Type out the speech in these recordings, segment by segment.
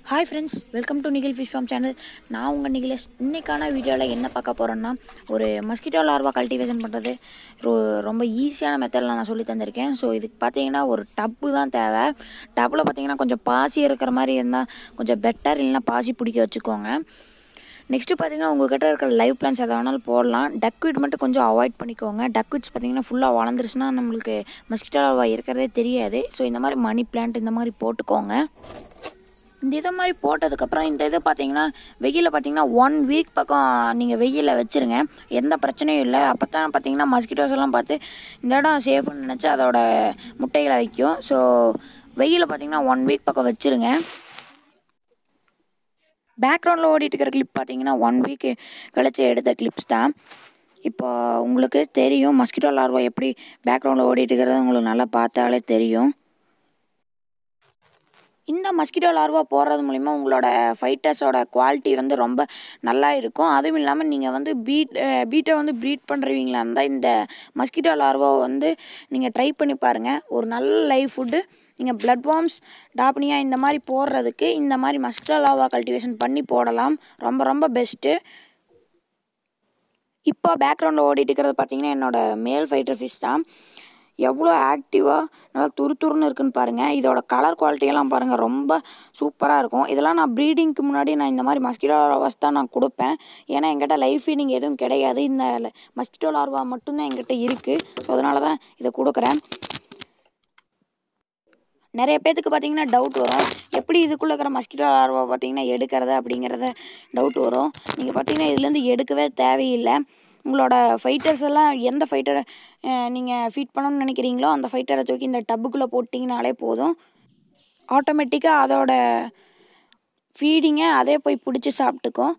hi friends welcome to Nikhil fish farm channel நான் உங்கள் நிகிலேஷ் இன்னைக்கான வீடியோவில் என்ன பார்க்க போகிறேன்னா ஒரு மஸ்கிட்டோ லார்வா கல்டிவேஷன் பண்ணுறது ரொ ரொம்ப ஈஸியான மெத்தடில் நான் சொல்லி தந்திருக்கேன் ஸோ இதுக்கு பார்த்தீங்கன்னா ஒரு டப்பு தான் தேவை டப்பில் பார்த்தீங்கன்னா கொஞ்சம் பாசி இருக்கிற மாதிரி இருந்தால் கொஞ்சம் பெட்டர் இல்லைன்னா பாசி பிடிக்க வச்சுக்கோங்க நெக்ஸ்ட்டு பார்த்தீங்கன்னா உங்கள்கிட்ட இருக்கிற லைவ் பிளான்ஸ் எதை வேணாலும் போடலாம் டக்விட் மட்டும் கொஞ்சம் அவாய்ட் பண்ணிக்கோங்க டக்விட்ஸ் பார்த்தீங்கன்னா ஃபுல்லாக வளர்ந்துருச்சுன்னா நம்மளுக்கு மஸ்கிட்டோ லார்வா இருக்கிறதே தெரியாது ஸோ இந்த மாதிரி மணி பிளான்ட் இந்த மாதிரி போட்டுக்கோங்க இந்த இதை மாதிரி போட்டதுக்கப்புறம் இந்த இது பார்த்தீங்கன்னா வெயிலில் பார்த்தீங்கன்னா ஒன் வீக் பக்கம் நீங்கள் வெயிலில் வச்சுருங்க எந்த பிரச்சனையும் இல்லை அப்போ தான் பார்த்தீங்கன்னா மஸ்கிட்டோஸ் எல்லாம் பார்த்து இந்த இடம் சேஃப்னு நினச்சி அதோட முட்டைகளை வைக்கும் ஸோ வெயிலில் பார்த்தீங்கன்னா ஒன் வீக் பக்கம் வச்சுருங்க பேக்ரவுண்டில் ஓடிட்டு இருக்கிற கிளிப் பார்த்தீங்கன்னா ஒன் வீக் கழிச்சு எடுத்த கிளிப்ஸ் தான் இப்போ உங்களுக்கு தெரியும் மஸ்கிட்டோ லார்வா எப்படி பேக்ரவுண்டில் ஓடிட்டு இருக்கிறது உங்களுக்கு நல்லா பார்த்தாலே தெரியும் இந்த மஸ்கிட்டோ லார்வா போடுறது மூலிமா உங்களோட ஃபைட்டர்ஸோட குவாலிட்டி வந்து ரொம்ப நல்லா இருக்கும் அதுவும் இல்லாமல் நீங்கள் வந்து பீட் பீட்டை வந்து ப்ரீட் பண்ணுறவங்களா இருந்தால் இந்த மஸ்கிட்டோ லார்வா வந்து நீங்கள் ட்ரை பண்ணி பாருங்கள் ஒரு நல்ல லைஃப் ஃபுட்டு நீங்கள் பிளட் வார்ம்ஸ் டாப்னியா இந்த மாதிரி போடுறதுக்கு இந்த மாதிரி மஸ்கிட்டோ லார்வா கல்டிவேஷன் பண்ணி போடலாம் ரொம்ப ரொம்ப பெஸ்ட்டு இப்போ பேக்ரவுண்டில் ஓடிட்டு இருக்கிறது பார்த்தீங்கன்னா என்னோடய மேல் ஃபைட்டர் ஃபிஷ் தான் எவ்வளோ ஆக்டிவாக நல்லா துரு துருன்னு இருக்குன்னு பாருங்கள் இதோட கலர் குவாலிட்டியெல்லாம் பாருங்கள் ரொம்ப சூப்பராக இருக்கும் இதெல்லாம் நான் ப்ரீடிங்க்கு முன்னாடி நான் இந்த மாதிரி மஸ்கிட்டோ லார்வாஸ் தான் நான் கொடுப்பேன் ஏன்னா எங்கிட்ட லைஃப் ஃபீடிங் எதுவும் கிடையாது இந்த மஸ்கிட்டோ லார்வா மட்டும்தான் எங்கிட்ட இருக்குது ஸோ அதனால தான் இதை கொடுக்குறேன் நிறைய பேத்துக்கு பார்த்தீங்கன்னா டவுட் வரும் எப்படி இதுக்குள்ளே இருக்கிற மஸ்கிட்டோ லார்வா பார்த்தீங்கன்னா எடுக்கிறது அப்படிங்கிறத டவுட் வரும் நீங்கள் பார்த்தீங்கன்னா இதுலேருந்து எடுக்கவே தேவையில்லை உங்களோட ஃபைட்டர்ஸ் எல்லாம் எந்த ஃபைட்டரை நீங்கள் ஃபீட் பண்ணணும்னு நினைக்கிறீங்களோ அந்த ஃபைட்டரை தூக்கி இந்த டப்புக்குள்ளே போட்டிங்கனாலே போதும் ஆட்டோமேட்டிக்காக அதோட ஃபீடிங்கை அதே போய் பிடிச்சி சாப்பிட்டுக்கும்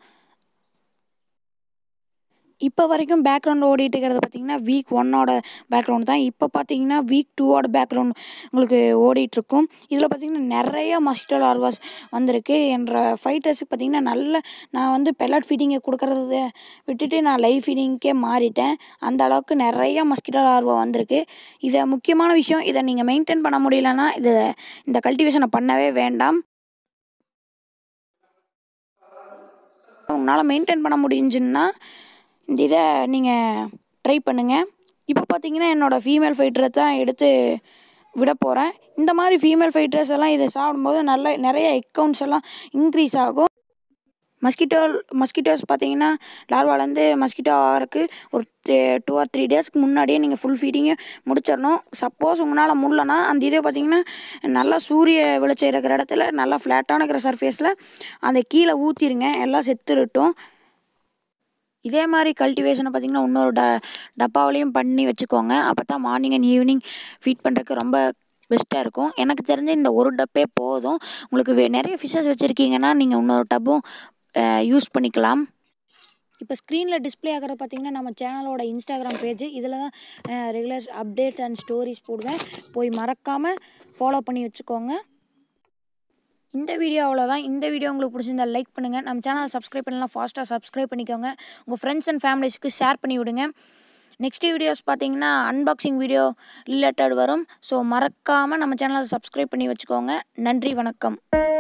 இப்போ வரைக்கும் பேக்ரவுண்ட் ஓடிட்டு இருக்கிறது பார்த்தீங்கன்னா வீக் ஒன்னோட பேக்ரவுண்ட் தான் இப்போ பார்த்தீங்கன்னா வீக் டூவோட பேக்ரவுண்ட் உங்களுக்கு ஓடிட்டுருக்கும் இதில் பார்த்தீங்கன்னா நிறைய மஸ்கிட்டோ லார்வாஸ் வந்திருக்கு என்ற ஃபைட்டர்ஸுக்கு பார்த்தீங்கன்னா நல்ல நான் வந்து பெல்லட் ஃபீடிங்கை கொடுக்குறத விட்டுட்டு நான் லைவ் ஃபீடிங்க்கே மாறிட்டேன் அந்த அளவுக்கு நிறைய மஸ்கிட்டோ லார்வா வந்திருக்கு இதை முக்கியமான விஷயம் இதை நீங்கள் மெயின்டைன் பண்ண முடியலன்னா இதை இந்த கல்டிவேஷனை பண்ணவே வேண்டாம் உங்களால் மெயின்டைன் பண்ண முடிஞ்சுன்னா இந்த இதை நீங்கள் ட்ரை பண்ணுங்கள் இப்போ பார்த்தீங்கன்னா என்னோடய ஃபீமேல் ஃபைட்டரை தான் எடுத்து விட போகிறேன் இந்த மாதிரி ஃபீமேல் ஃபைட்டர்ஸ் எல்லாம் இதை சாப்பிடும்போது நல்ல நிறைய அக்கௌண்ட்ஸ் எல்லாம் இன்க்ரீஸ் ஆகும் மஸ்கிட்டோ மஸ்கிட்டோஸ் பார்த்தீங்கன்னா லார்வாலேருந்து மஸ்கிட்டோ ஆகிறதுக்கு ஒரு டூ ஆர் த்ரீ டேஸ்க்கு முன்னாடியே நீங்கள் ஃபுல் ஃபீடிங்கை முடிச்சிடணும் சப்போஸ் உங்களால் முடியலன்னா அந்த இதே பார்த்தீங்கன்னா நல்லா சூரிய வெளிச்சம் இருக்கிற இடத்துல நல்லா ஃப்ளாட்டான இருக்கிற சர்ஃபேஸில் அந்த கீழே ஊற்றிடுங்க எல்லாம் செத்துருட்டும் இதே மாதிரி கல்டிவேஷனை பார்த்திங்கன்னா இன்னொரு ட டப்பாவிலையும் பண்ணி வச்சுக்கோங்க அப்போ தான் மார்னிங் அண்ட் ஈவினிங் ஃபீட் பண்ணுறதுக்கு ரொம்ப பெஸ்ட்டாக இருக்கும் எனக்கு தெரிஞ்ச இந்த ஒரு டப்பே போதும் உங்களுக்கு வே நிறைய ஃபிஷ்ஷஸ் வச்சுருக்கீங்கன்னா நீங்கள் இன்னொரு டப்பும் யூஸ் பண்ணிக்கலாம் இப்போ ஸ்க்ரீனில் டிஸ்பிளே ஆகிறது பார்த்திங்கன்னா நம்ம சேனலோட இன்ஸ்டாகிராம் பேஜ் இதில் தான் ரெகுலர் அப்டேட் அண்ட் ஸ்டோரிஸ் போடுவேன் போய் மறக்காமல் ஃபாலோ பண்ணி வச்சுக்கோங்க இந்த வீடியோ அவ்வளோதான் இந்த வீடியோ உங்களுக்கு பிடிச்சிருந்தா லைக் பண்ணுங்கள் நம்ம சேனலை சப்ஸ்கிரைப் பண்ணலாம் ஃபாஸ்ட்டாக சப்ஸ்கிரைப் பண்ணிக்கோங்க உங்கள் ஃப்ரெண்ட்ஸ் அண்ட் ஃபேமிலிஸ்க்கு ஷேர் பண்ணி விடுங்க நெக்ஸ்ட் வீடியோஸ் பார்த்தீங்கன்னா அன்பாக்சிங் வீடியோ ரிலேட்டட் வரும் ஸோ மறக்காமல் நம்ம சேனலை சப்ஸ்கிரைப் பண்ணி வச்சுக்கோங்க நன்றி வணக்கம்